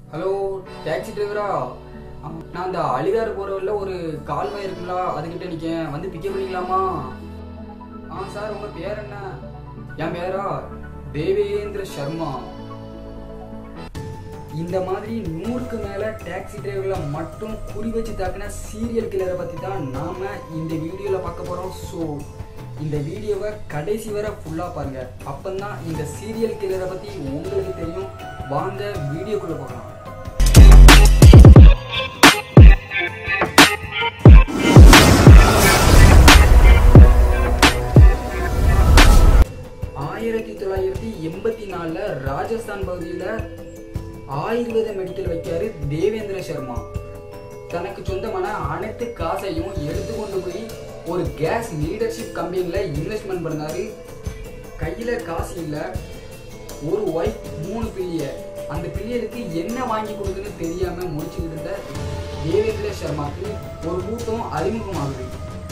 hello taxi டிரைவரா நான் அந்த அழிதார் போகிற வழியில ஒரு கால்வாய் இருக்குங்களா அதுக்கிட்ட நிற்கேன் வந்து பிக்கப் பண்ணிக்கலாமா ஆ சார் உங்கள் பேர் என்ன என் பேரா தேவேந்திர சர்மா இந்த மாதிரி நூறுக்கு மேலே டாக்ஸி டிரைவர்களை மட்டும் குறி வச்சு தாக்கின சீரியல் கில்லரை பற்றி தான் நாம் இந்த வீடியோவில் பார்க்க போகிறோம் ஸோ இந்த வீடியோவை கடைசி வரை ஃபுல்லாக பாருங்க அப்பந்தான் இந்த சீரியல் கில்லரை பற்றி உங்களுக்கு தெரியும் வாங்க வீடியோக்குள்ளே போகலாம் ஆயிரத்தி தொள்ளாயிரத்தி எண்பத்தி நாலில் ராஜஸ்தான் பகுதியில் ஆயுர்வேத மெடிக்கல் வைக்காரு தேவேந்திர சர்மா தனக்கு சொந்தமான அனைத்து காசையும் எடுத்து கொண்டு போய் ஒரு கேஸ் லீடர்ஷிப் கம்பெனியில் இன்வெஸ்ட்மெண்ட் பண்ணாரு கையில் காசு இல்லை ஒரு ஒய்ஃப் மூணு பிள்ளைய அந்த பிள்ளைகளுக்கு என்ன வாங்கி கொடுக்குன்னு தெரியாம முடிச்சுக்கிட்டு இருந்த தேவேந்திர சர்மாக்கு ஒரு கூட்டம் அறிமுகமாகுது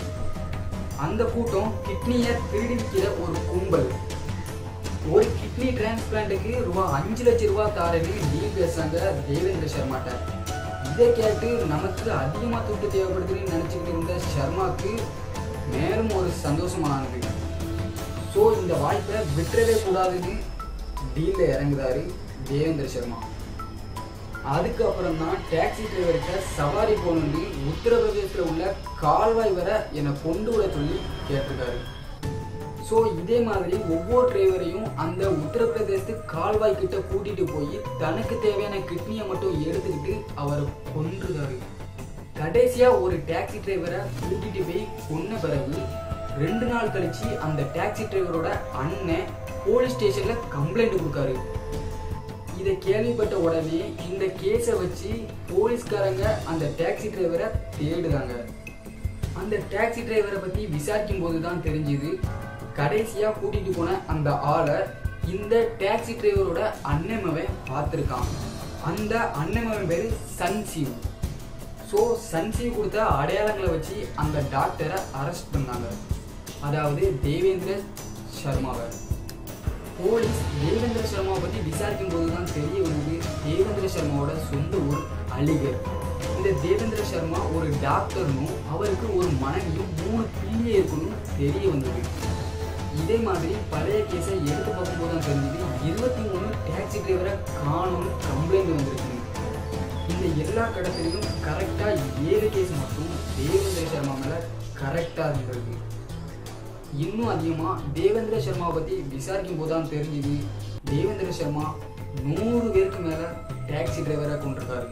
அந்த கூட்டம் கிட்னியை திருடி விற்கிற ஒரு கும்பல் ஒரு கிட்னி டிரான்ஸ்பிளான்ட்டுக்கு ரூபா அஞ்சு லட்சம் ரூபா தாரன்னு டீல் பேசுறாங்க தேவேந்திர சர்மாட்ட இதை கேட்டு நமக்கு அதிகமாக துட்டு தேவைப்படுதுன்னு நினச்சிக்கிட்டு இருந்த சர்மாக்கு மேலும் ஒரு சந்தோஷமானது ஸோ இந்த வாய்ப்பை விட்டுறவே கூடாதுன்னு டீலில் இறங்குறாரு தேவேந்திர சர்மா அதுக்கப்புறம் தான் டாக்ஸி டிரைவர்கிட்ட சவாரி போகணுன்னு உத்தரப்பிரதேசத்தில் உள்ள கால்வாய் வரை என்னை கொண்டு விட சொல்லி கேட்டிருக்காரு ஸோ இதே மாதிரி ஒவ்வொரு டிரைவரையும் அந்த உத்தரப்பிரதேசத்து கால்வாய் கிட்ட கூட்டிட்டு போய் தனக்கு தேவையான கிட்னியை மட்டும் எடுத்துக்கிட்டு அவரை கொன்றுதாரு கடைசியா ஒரு டாக்ஸி டிரைவரை கூட்டிட்டு போய் கொன்ன பிறகு ரெண்டு நாள் கழிச்சு அந்த டாக்ஸி டிரைவரோட அண்ணன் போலீஸ் ஸ்டேஷன்ல கம்ப்ளைண்ட் கொடுக்காரு இதை கேள்விப்பட்ட உடனே இந்த கேஸை வச்சு போலீஸ்காரங்க அந்த டாக்ஸி டிரைவரை தேடுறாங்க அந்த டாக்ஸி டிரைவரை பத்தி விசாரிக்கும் போது தான் தெரிஞ்சுது கடைசியா கூட்டிட்டு போன அந்த ஆளை இந்த டாக்ஸி டிரைவரோட அண்ணமவன் பார்த்துருக்கான் அந்த அண்ணமவன் பேரு சன்சீவ் ஸோ சன்சீவ் கொடுத்த அடையாளங்களை வச்சு அந்த டாக்டரை அரெஸ்ட் பண்ணாங்க அதாவது தேவேந்திர சர்மாவை போலீஸ் தேவேந்திர சர்மாவை பற்றி விசாரிக்கும் போது தான் தெரிய வந்தது தேவேந்திர சர்மாவோட சொந்த ஊர் அலிகர் இந்த தேவேந்திர சர்மா ஒரு டாக்டர்னும் அவருக்கு ஒரு மனைவியும் மூணு பிள்ளை இருக்கணும் தெரிய வந்தது இதே மாதிரி பழைய கேஸை எடுத்து பார்க்கும்போது தான் தெரிஞ்சது இருபத்தி மூணு டாக்ஸி டிரைவரை காணும்னு கம்ப்ளைண்ட் வந்திருக்கு இந்த எல்லா கடத்திலையும் கரெக்டாக ஏழு கேஸ் மட்டும் தேவேந்திர சர்மா மேலே கரெக்டாக இருந்திருக்கு இன்னும் அதிகமாக தேவேந்திர சர்மாவை பற்றி விசாரிக்கும் போது தான் தெரிஞ்சுது தேவேந்திர சர்மா நூறு பேருக்கு மேலே டாக்ஸி டிரைவராக கொண்டிருக்காரு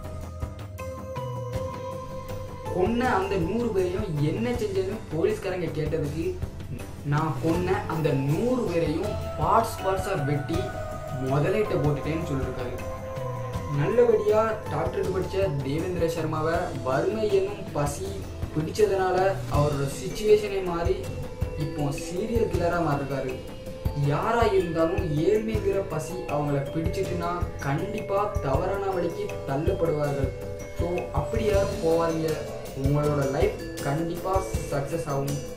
கொன்ன அந்த நூறு பேரையும் என்ன செஞ்சதுன்னு போலீஸ்காரங்க கேட்டதுக்கு நான் கொன்ன அந்த நூறு பேரையும் பார்ட்ஸ் பார்ட்ஸாக வெட்டி முதலீட்டை போட்டுட்டேன்னு சொல்லியிருக்காரு நல்லபடியாக டாக்டருக்கு படித்த தேவேந்திர சர்மாவை வறுமை என்னும் பசி பிடிச்சதுனால அவரோட சுச்சுவேஷனே மாறி இப்போ சீரியல் கில்லராக மாறிருக்காரு யாராக இருந்தாலும் ஏழ்மைங்கிற பசி அவங்கள பிடிச்சிட்டுனா கண்டிப்பாக தவறான வழிக்கு தள்ளப்படுவார்கள் ஸோ அப்படி யாரும் போவாதீங்க உங்களோட லைஃப் கண்டிப்பாக சக்ஸஸ் ஆகும்